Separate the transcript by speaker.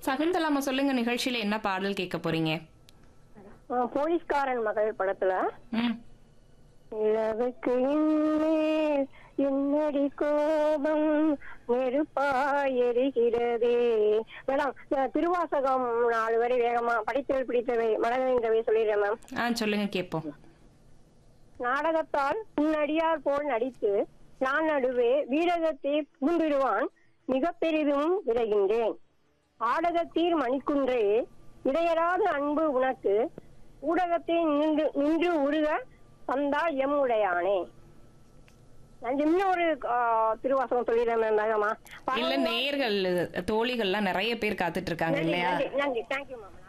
Speaker 1: சகுந்தலாமா சொல்லுங்க நிகழ்ச்சியில என்ன பாடல் கேட்க போறீங்க
Speaker 2: ஆ, போலீஸ்காரன் மகள் படத்துல
Speaker 1: ம்
Speaker 2: நிலவுக்கு இன்மேல் என்னடி கோபம் நெருப்பாய் எரிகிறதே மேடம் இந்த திருவாசகம் நாலு வரை வேகமா படித்தல் பிடித்தவை மனதின்றவை சொல்லிடுறேன் மேம்
Speaker 1: ஆ சொல்லுங்க கேட்போம்
Speaker 2: நாடகத்தால் உன்னடியார் போல் நடித்து நான் நடுவே வீரகத்தை புகுந்திடுவான் மிக பெரிதும் விரைகின்றேன் ஆடகத்தீர் மணிக்குன்றே இடையராத அன்பு உனக்கு ஊடகத்தை நின்று நின்று உருக தந்தால் எம் உடையானே நான் இன்னொரு ஆ, திருவாசகம் சொல்லிடுறேன் மேம் வேகமா
Speaker 1: இல்ல நேயர்கள் தோழிகள்லாம் நிறைய பேர் காத்துட்டு இருக்காங்க
Speaker 2: நன்றி
Speaker 1: இல்லையா
Speaker 2: நன்றி நன்றி தேங்க்யூ மேம்